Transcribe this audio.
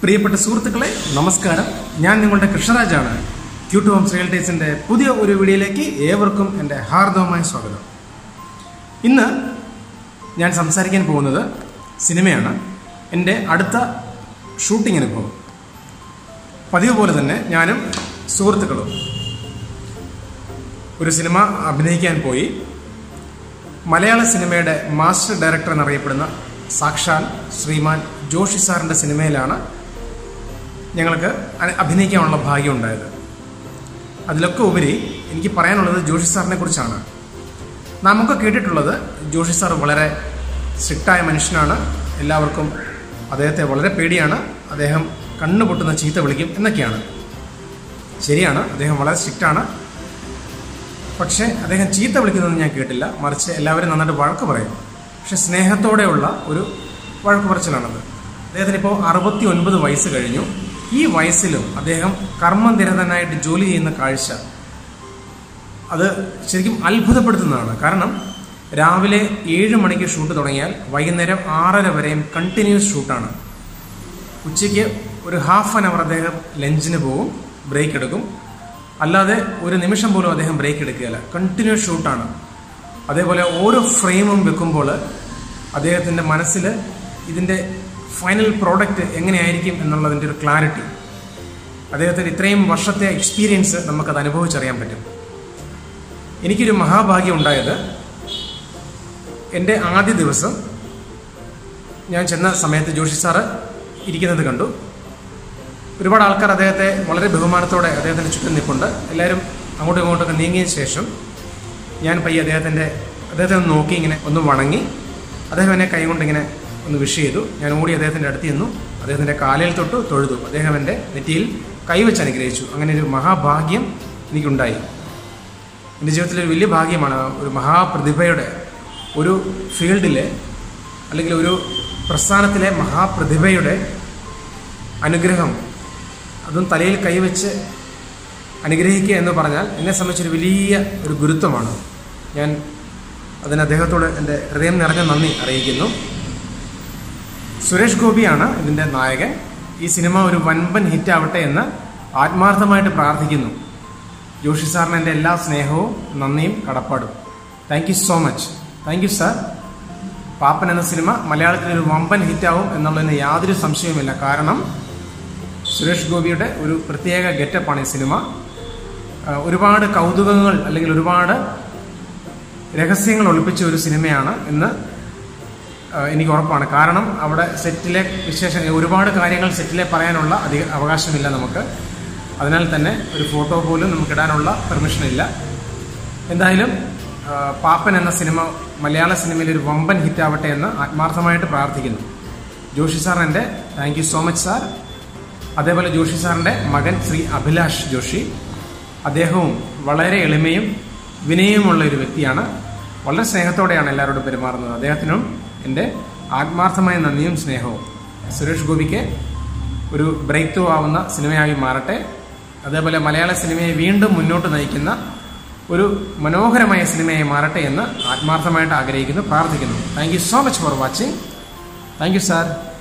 പ്രിയപ്പെട്ട സുഹൃത്തുക്കളെ നമസ്കാരം ഞാൻ നിങ്ങളുടെ കൃഷ്ണരാജാണ് ക്യൂട്ട് ഹോംസ് റിയൽറ്റേഴ്സിന്റെ പുതിയ ഒരു വീഡിയോയിലേക്ക് ഏവർക്കും എൻ്റെ ഹാർദവമായ സ്വാഗതം ഇന്ന് ഞാൻ സംസാരിക്കാൻ പോകുന്നത് സിനിമയാണ് എൻ്റെ അടുത്ത ഷൂട്ടിംഗ് അനുഭവം പതിവ് പോലെ തന്നെ ഞാനും സുഹൃത്തുക്കളും ഒരു സിനിമ അഭിനയിക്കാൻ പോയി മലയാള സിനിമയുടെ മാസ്റ്റർ ഡയറക്ടർ എന്നറിയപ്പെടുന്ന സാക്ഷാൽ ശ്രീമാൻ ജോഷി സാറിൻ്റെ സിനിമയിലാണ് ഞങ്ങൾക്ക് അ- അഭിനയിക്കാനുള്ള ഭാഗ്യം ഉണ്ടായത് അതിലൊക്കെ ഉപരി എനിക്ക് പറയാനുള്ളത് ജോഷി സാറിനെ കുറിച്ചാണ് നാമൊക്കെ കേട്ടിട്ടുള്ളത് ജോഷി സാർ വളരെ സ്ട്രിക്റ്റായ മനുഷ്യനാണ് എല്ലാവർക്കും അദ്ദേഹത്തെ വളരെ പേടിയാണ് അദ്ദേഹം കണ്ണു പൊട്ടുന്ന ചീത്ത വിളിക്കും എന്നൊക്കെയാണ് ശരിയാണ് അദ്ദേഹം വളരെ സ്ട്രിക്റ്റാണ് പക്ഷേ അദ്ദേഹം ചീത്ത വിളിക്കുന്നതൊന്നും ഞാൻ കേട്ടില്ല മറിച്ച് എല്ലാവരും നന്നായിട്ട് വഴക്ക് പറയും പക്ഷെ സ്നേഹത്തോടെയുള്ള ഒരു വഴക്ക് പറച്ചിലാണത് അദ്ദേഹത്തിന് ഇപ്പോൾ അറുപത്തി ഒൻപത് വയസ്സ് കഴിഞ്ഞു ഈ വയസ്സിലും അദ്ദേഹം കർമ്മനിരതനായിട്ട് ജോലി ചെയ്യുന്ന കാഴ്ച അത് ശരിക്കും അത്ഭുതപ്പെടുത്തുന്നതാണ് കാരണം രാവിലെ ഏഴ് മണിക്ക് ഷൂട്ട് തുടങ്ങിയാൽ വൈകുന്നേരം ആറര വരെയും കണ്ടിന്യൂസ് ഷൂട്ടാണ് ഉച്ചയ്ക്ക് ഒരു ഹാഫ് ആൻ അവർ അദ്ദേഹം ലഞ്ചിന് പോകും ബ്രേക്ക് എടുക്കും അല്ലാതെ ഒരു നിമിഷം പോലും അദ്ദേഹം ബ്രേക്ക് എടുക്കുകയില്ല കണ്ടിന്യൂസ് ഷൂട്ടാണ് അതേപോലെ ഓരോ ഫ്രെയിമും വെക്കുമ്പോൾ അദ്ദേഹത്തിൻ്റെ മനസ്സിൽ ഇതിൻ്റെ ഫൈനൽ പ്രോഡക്റ്റ് എങ്ങനെയായിരിക്കും എന്നുള്ളതിൻ്റെ ഒരു ക്ലാരിറ്റി അദ്ദേഹത്തിൻ്റെ ഇത്രയും വർഷത്തെ എക്സ്പീരിയൻസ് നമുക്കത് അനുഭവിച്ചറിയാൻ പറ്റും എനിക്കൊരു മഹാഭാഗ്യം ഉണ്ടായത് എൻ്റെ ആദ്യ ദിവസം ഞാൻ ചെന്ന സമയത്ത് ജോഷി സാറ് ഇരിക്കുന്നത് കണ്ടു ഒരുപാട് ആൾക്കാർ അദ്ദേഹത്തെ വളരെ ബഹുമാനത്തോടെ അദ്ദേഹത്തിന് ചുറ്റും നിൽപ്പുണ്ട് എല്ലാവരും അങ്ങോട്ടും ഇങ്ങോട്ടൊക്കെ നീങ്ങിയ ശേഷം ഞാൻ പയ്യെ അദ്ദേഹത്തിൻ്റെ അദ്ദേഹത്തെ ഒന്ന് നോക്കി ഇങ്ങനെ ഒന്ന് വണങ്ങി അദ്ദേഹം എന്നെ കൈകൊണ്ട് ഇങ്ങനെ ഒന്ന് വിഷ് ചെയ്തു ഞാൻ ഓടി അദ്ദേഹത്തിൻ്റെ അടുത്ത് ചെന്നു അദ്ദേഹത്തിൻ്റെ കാലിൽ തൊട്ട് തൊഴുതു അദ്ദേഹം എൻ്റെ നെറ്റിയിൽ കൈവച്ച് അനുഗ്രഹിച്ചു അങ്ങനെ ഒരു മഹാഭാഗ്യം എനിക്കുണ്ടായി എൻ്റെ ജീവിതത്തിലെ ഒരു വലിയ ഭാഗ്യമാണ് ഒരു മഹാപ്രതിഭയുടെ ഒരു ഫീൽഡിലെ അല്ലെങ്കിൽ ഒരു പ്രസ്ഥാനത്തിലെ മഹാപ്രതിഭയുടെ അനുഗ്രഹം അതും തലയിൽ കൈവച്ച് അനുഗ്രഹിക്കുക എന്ന് പറഞ്ഞാൽ എന്നെ സംബന്ധിച്ചൊരു വലിയ ഒരു ഗുരുത്വമാണ് ഞാൻ അതിന് അദ്ദേഹത്തോട് എൻ്റെ ഹൃദയം നിറഞ്ഞ നന്ദി അറിയിക്കുന്നു സുരേഷ് ഗോപിയാണ് ഇതിൻ്റെ നായകൻ ഈ സിനിമ ഒരു വൻപൻ ഹിറ്റ് ആവട്ടെ എന്ന് ആത്മാർത്ഥമായിട്ട് പ്രാർത്ഥിക്കുന്നു ജോഷി സാറിന് എൻ്റെ എല്ലാ സ്നേഹവും നന്ദിയും കടപ്പാടും thank you so much thank you sir Pappan cinema സിനിമ മലയാളത്തിൽ ഒരു വമ്പൻ ഹിറ്റാവും എന്നുള്ളതിന് യാതൊരു സംശയവുമില്ല കാരണം സുരേഷ് ഗോപിയുടെ ഒരു പ്രത്യേക ഗെറ്റപ്പാണ് ഈ സിനിമ ആ, ഒരുപാട് കൗതുകങ്ങൾ അല്ലെങ്കിൽ ഒരുപാട് രഹസ്യങ്ങൾ ഒളിപ്പിച്ച ഒരു സിനിമയാണ് എന്ന് ആ, എനിക്ക് ഉറപ്പാണ് കാരണം അവിടെ സെറ്റിലെ വിശേഷ ഒരുപാട് കാര്യങ്ങൾ സെറ്റിലെ പറയാനുള്ള അധിക അവകാശമില്ല നമുക്ക് അതിനാൽ തന്നെ ഒരു ഫോട്ടോ പോലും നമുക്കിടാനുള്ള പെർമിഷൻ ഇല്ല എന്തായാലും ആ, പാപ്പൻ എന്ന സിനിമ മലയാള സിനിമയിൽ ഒരു വമ്പൻ ഹിറ്റാവട്ടെ എന്ന് ആത്മാർത്ഥമായിട്ട് പ്രാർത്ഥിക്കുന്നു ജോഷി സാർ എൻ്റെ thank you so much sir അതേപോലെ ജോഷി സാറിൻ്റെ മകൻ ശ്രീ അഭിലാഷ് ജോഷി അദ്ദേഹവും വളരെ എളിമയും വിനയവുമുള്ള ഒരു വ്യക്തിയാണ് വളരെ സ്നേഹത്തോടെയാണ് എല്ലാവരോടും പെരുമാറുന്നത് അദ്ദേഹത്തിനും എൻ്റെ ആത്മാർത്ഥമായ നന്ദിയും സ്നേഹവും സുരേഷ് ഗോപിക്ക് ഒരു ബ്രേക്ക് ത്രൂ ആവുന്ന സിനിമയായി മാറട്ടെ അതേപോലെ മലയാള സിനിമയെ വീണ്ടും മുന്നോട്ട് നയിക്കുന്ന ഒരു മനോഹരമായ സിനിമയായി മാറട്ടെ എന്ന് ആത്മാർത്ഥമായിട്ട് ആഗ്രഹിക്കുന്നു പ്രാർത്ഥിക്കുന്നു thank you so much for watching thank you sir